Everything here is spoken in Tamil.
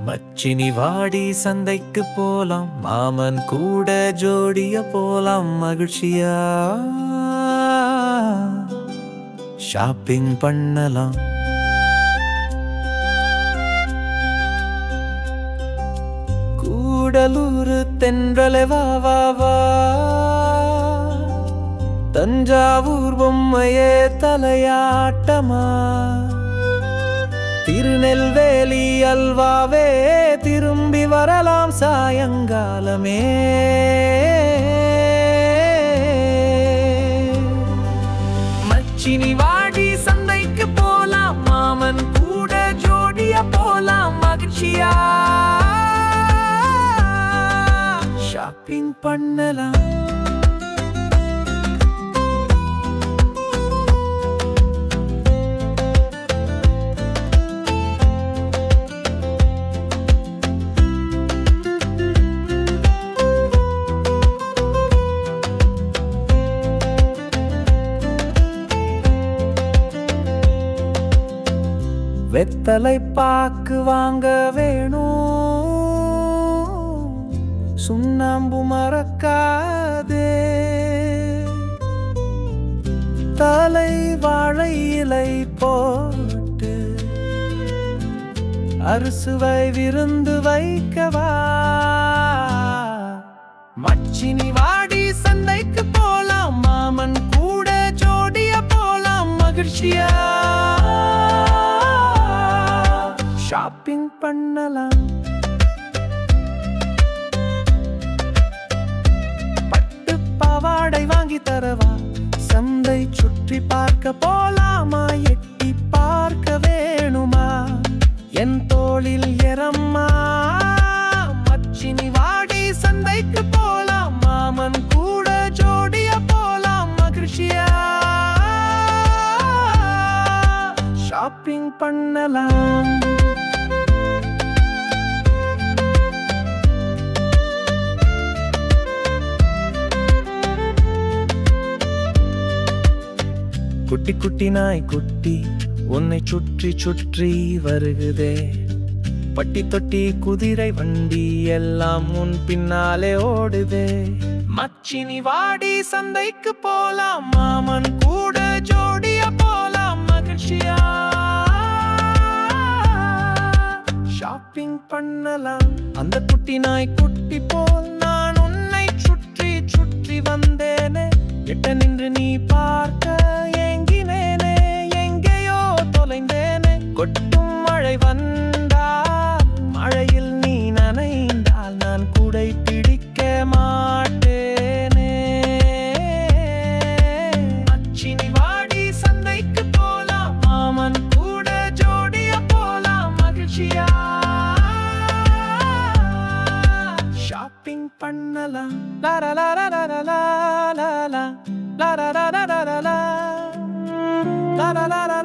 மச்சினி வாடி சந்தைக்கு போலாம் மாமன் கூட ஜோடிய போலாம் மகிழ்ச்சியா ஷாப்பிங் பண்ணலாம் கூடலூர் தென்றலை வா வா வா தஞ்சாவூர் பொம்மையே தலையாட்டமா திருநெல்வேலி அல்வாவே திரும்பி வரலாம் சாயங்காலமே மச்சினி வாடி சந்தைக்கு போலாம் மாமன் கூட ஜோடியா போலாம் மகிழ்ச்சியா ஷாப்பிங் பண்ணலாம் வெத்தலை பாக்கு வாங்க வேணும் சுண்ணாம்பு மறக்காதே தலை வாழை இலை போட்டு அறுசுவை விருந்து வைக்கவா மச்சினி வாடி சந்தைக்கு போலாம் மாமன் கூட ஜோடிய போலாம் மகிழ்ச்சியா ஷாப்பிங் பண்ணலாம் பட்டு பாவாடை வாங்கி தரவா சந்தை சுற்றி பார்க்க போலாமா எட்டி பார்க்க வேணுமா என் தோளில் எரம்மா மச்சினி வாடி சந்தைக்கு போலாம் மாமன் கூட ஜோடிய போலாம் மகிழ்ச்சியா ஷாப்பிங் பண்ணலாம் குட்டி குட்டி நாய் குட்டி உன்னை சுற்றி சுற்றி வருகுதே பட்டி தொட்டி குதிரை வண்டி எல்லாம் உன் பின்னாலே ஓடுதே மச்சினி வாடி சந்தைக்கு போலாம் மாமன் கூட ஜோடிய போலாம் மகிழ்ச்சியா ஷாப்பிங் பண்ணலாம் அந்த குட்டி நாய் குட்டி போல் நான் உன்னை சுற்றி சுற்றி வந்தேனே எட்ட நின்று நீ பார்க்க ஏங்கினேனே எங்கேயோ தொலைந்தேனே கொட்டும் மழை வந்தால் மழையில் நீ நனைந்தால் நான் குடை பிடிக்க மாட்டேனே மச்சினி வாடி சந்தைக்கு போலாம் மாமன் கூட ஜோடிய போலாம் மகிழ்ச்சியா ஷாப்பிங் பண்ணலாம் லா லா லா லா லா லா லா லா லா லா லா லா லா லா லா லா லா லா லா